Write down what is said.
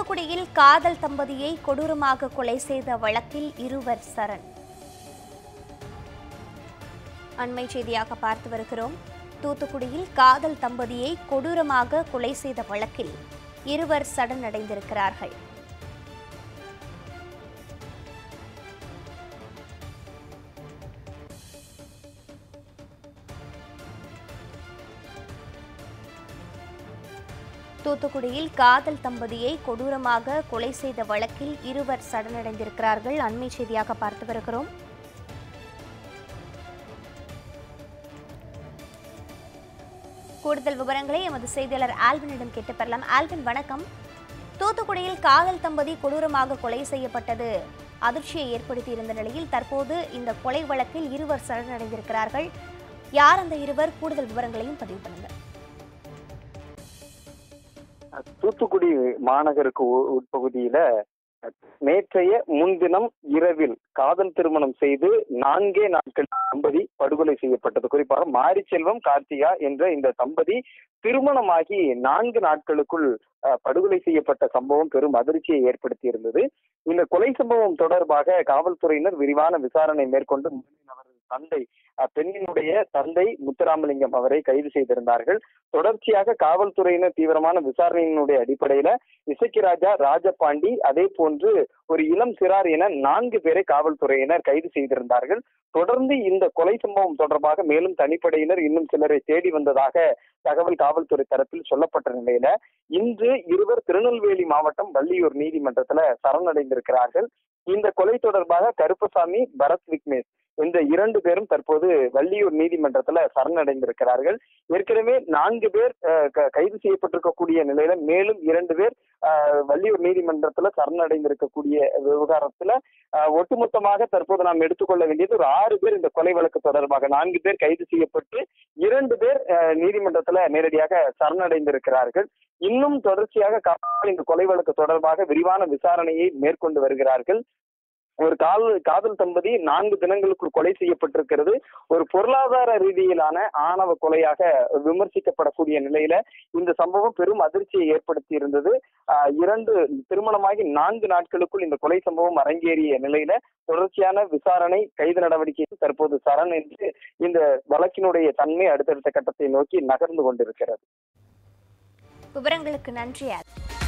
தூத்துக்குடியில் காதல் தம்பதியை கொடூரமாக கொலை செய்த வழக்கில் இருவர் சரண் அண்மை செய்தியாக பார்த்து வருகிறோம் தூத்துக்குடியில் காதல் தம்பதியை கொடூரமாக கொலை செய்த வழக்கில் இருவர் சரணடைந்திருக்கிறார்கள் தூத்துக்குடியில் காதல் தம்பதியை கொடூரமாக கொலை செய்த வழக்கில் இருவர் சரணடைந்திருக்கிறார்கள் அண்மை செய்தியாக பார்த்து வருகிறோம் கூடுதல் விவரங்களை எமது செய்தியாளர் ஆல்வினிடம் கேட்டு பெறலாம் ஆல்வின் வணக்கம் தூத்துக்குடியில் காதல் தம்பதி கொடூரமாக கொலை செய்யப்பட்டது அதிர்ச்சியை ஏற்படுத்தி இருந்த நிலையில் தற்போது இந்த கொலை வழக்கில் இருவர் சரணடைந்திருக்கிறார்கள் யார் அந்த இருவர் கூடுதல் விவரங்களையும் பதிவு பண்ணுங்க தூத்துக்குடி மாநகருக்கு உ- உட்பகுதியில நேற்றைய முன்தினம் இரவில் காதல் திருமணம் செய்து நான்கே நாட்கள் தம்பதி படுகொலை செய்யப்பட்டது குறிப்பாக மாரிச்செல்வம் கார்த்திகா என்ற இந்த தம்பதி திருமணமாகி நான்கு நாட்களுக்குள் அஹ், படுகொலை செய்யப்பட்ட சம்பவம் பெரும் அதிர்ச்சியை ஏற்படுத்தி இருந்தது இந்த கொலை சம்பவம் தொடர்பாக காவல்துறையினர் விரிவான விசாரணை மேற்கொண்டு முதலில் அவரது தந்தை அஹ், பெண்ணினுடைய தந்தை முத்துராமலிங்கம் அவரை கைது செய்திருந்தார்கள் தொடர்ச்சியாக காவல்துறையினர் தீவிரமான விசாரணையினுடைய அடிப்படையில இசக்கிராஜா ராஜபாண்டி அதே போன்று ஒரு இளம் சிறார் என நான்கு பேரை காவல்துறையினர் கைது செய்திருந்தார்கள் தொடர்ந்து இந்த கொலை சம்பவம் தொடர்பாக மேலும் தனிப்படையினர் இன்னும் சிலரை தேடி வந்ததாக தகவல் காவல்துறை தரப்பில் சொல்லப்பட்ட நிலையில இன்று இருவர் திருநெல்வேலி மாவட்டம் வள்ளியூர் நீதிமன்றத்துல சரணடைந்திருக்கிறார்கள் இந்த கொலை தொடர்பாக கருப்பசாமி பரத் விக்னேஷ் இந்த இரண்டு பேரும் தற்போது வள்ளியூர் நீதிமன்றத்துல சரணடைந்திருக்கிறார்கள் ஏற்கனவே நான்கு பேர் அஹ், க- கைது செய்யப்பட்டிருக்கக்கூடிய நிலையில மேலும் இரண்டு பேர் அஹ், வள்ளியூர் நீதிமன்றத்துல சரணடைந்திருக்கக்கூடிய விவகாரத்துல அஹ், ஒட்டுமொத்தமாக தற்போது நாம் எடுத்துக்கொள்ள வேண்டியது ஒரு ஆறு பேர் இந்த கொலை வழக்கு தொடர்பாக நான்கு பேர் கைது செய்யப்பட்டு இரண்டு பேர் அஹ், நீதிமன்றத்துல நேரடியாக சரணடைந்திருக்கிறார்கள் இன்னும் தொடர்ச்சியாக காவல்துறை இந்த கொலை வழக்கு தொடர்பாக விரிவான விசாரணையை மேற்கொண்டு வருகிறார்கள் ஒரு கால் காதல் தம்பதி நான்கு தினங்களுக்குள் கொலை செய்யப்பட்டிருக்கிறது ஒரு பொருளாதார ரீதியிலான ஆணவ கொலையாக விமர்சிக்கப்படக்கூடிய நிலையில இந்த சம்பவம் பெரும் அதிர்ச்சியை ஏற்படுத்தி இருந்தது ஆஹ் இரண்டு திருமணமாகி நான்கு நாட்களுக்குள் இந்த கொலை சம்பவம் அரங்கேறிய நிலையில தொடர்ச்சியான விசாரணை கைது நடவடிக்கை தற்போது சரண் என்று இந்த வழக்கினுடைய தன்மை அடுத்தடுத்த கட்டத்தை நோக்கி நகர்ந்து கொண்டிருக்கிறது விவரங்களுக்கு நன்றி ஆல்